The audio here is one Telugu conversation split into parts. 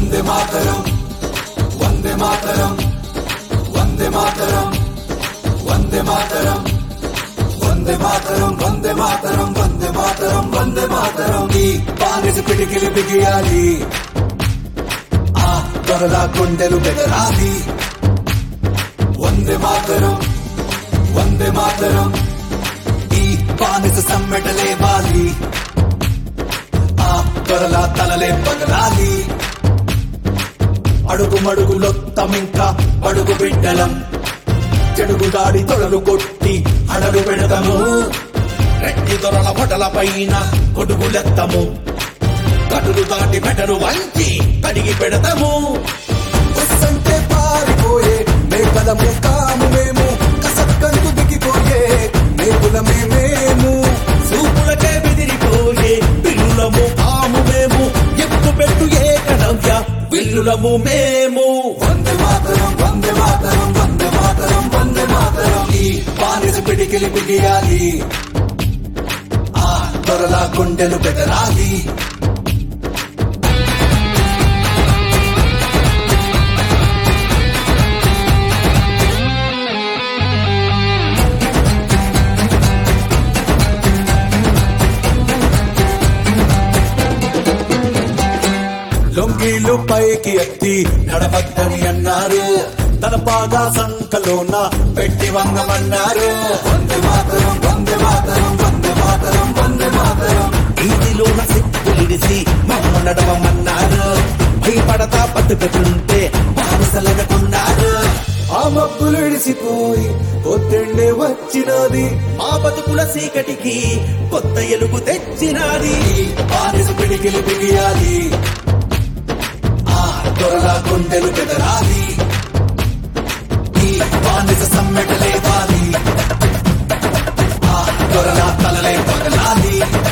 వందే మాతరం వందే మాతరం వందే మాతరం వందే మాతరం వందే మాతరం వందే మాతరం వందే మాతరం వందే మాతరం ఈ బానిస పిడికిలి బిగియాలి ఆ దొరల కొండెలు బెదరాలి వందే మాతరం వందే మాతరం ఈ బానిస సమ్మెటలేవాలి ఆ దొరల తలలే పగలాలి అడుగు మడుగులొత్తమింకా అడుగు బిడ్డలం చెడుగు దాడి తొడలు కొట్టి అడలు పెడతాము రెడ్డి దొరల పొటల పైన కొడుగులెత్తము కటులు దాటి మెడలు వంచి కడిగి పెడతాము వస్తంటే పారిపోయే మేకలము కాము మేము కసక్కంటూ దిగిపోయే మేకులమే మేము సూపులకే బెదిరిపోయే పిల్లులము ఆము మేము ఎక్కు పెట్టు ఏకనవ్య విల్లులము మేము వందే మాతరం వందే మాతరం వందే మాతరం వందే మాతరం ఈ బానిస పిడికిలి బిగియాలి ఆ దొరల గుండెలు బెదరాలి లొంగిలు పైకి ఎత్తి నడవద్దని అన్నారు తన పాగా సంకలోన పెట్టి వంగమన్నారు వందే మాతరం వందే మాతరం వందే మాతరం వందే మాతరం వీధిలోన సిక్కులిడిసి మమ్మ నడవమన్నారు భయపడతా పట్టుకుంటే బానిసలనుకున్నారు ఆ మబ్బులు ఇడిసిపోయి పొద్దున్నే వచ్చినది మా బతుకుల చీకటికి కొత్త ఎలుగు తెచ్చినది బానిస పిడికిలి బిగియాలి ఆ దొరల గుండెలు బెదరాలి ఈ బానిస సమ్మెటలేవాలి ఆ దొరల తలలే పగలాలి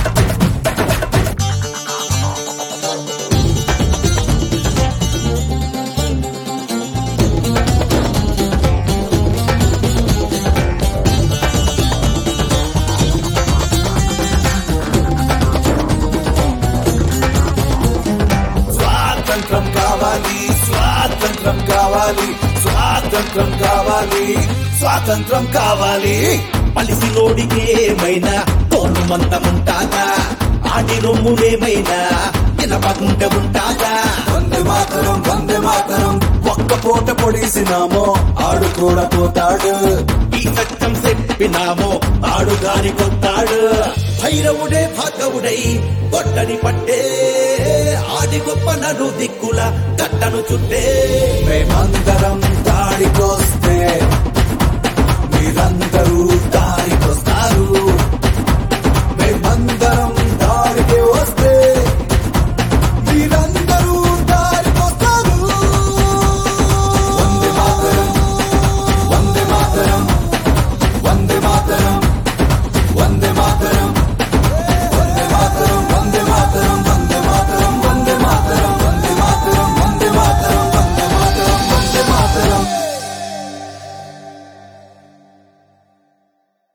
స్వాతంత్రం కావాలి స్వాతంత్రం కావాలి స్వాతంత్రం కావాలి స్వాతంత్రం కావాలి పలిసిలోడికి ఏమైనా తోలు మందముంటాగా ఆడి రొమ్ములేమైనా వినపకుంటే ఉంటాగా వందే మాతరం వందే మాతరం ఒక్క పూట పొడిసినామో ఆడు కూడా పోతాడు ఈ సత్యం చెప్పినామో ఆడు గాని కొట్టాడు భైరవుడే భాగవుడై గొడ్డని పట్టే ఆడి గొప్ప నడు దిక్కుల గట్టను చుట్టే మేమందరం దాడికొస్తే మీరందరూ